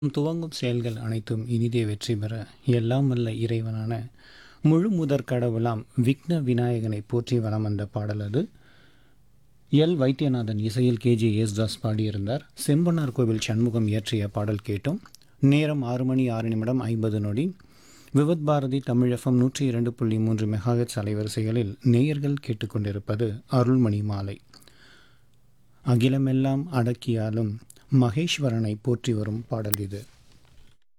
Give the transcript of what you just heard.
துவங்கும் செயல்கள் அனைத்தும் இனிதே வெற்றி பெற எல்லாம் வல்ல இறைவனான முழு முதற் கடவுளாம் விக்ன விநாயகனை போற்றி வலம் வந்த பாடல் அது எல் வைத்தியநாதன் இசையில் கேஜே யேசுதாஸ் பாடியிருந்தார் செம்பனார் கோவில் சண்முகம் இயற்றிய பாடல் கேட்டோம் நேரம் ஆறு மணி ஆறு நிமிடம் ஐம்பது நொடி விவத் பாரதி தமிழ் எஃப்எம் நூற்றி இரண்டு புள்ளி மூன்று மெகாஹெட்ஸ் அலைவரிசைகளில் நேயர்கள் கேட்டுக்கொண்டிருப்பது அருள்மணி மாலை அகிலமெல்லாம் அடக்கியாலும் மகேஸ்வரனை போற்றி வரும் பாடல் இது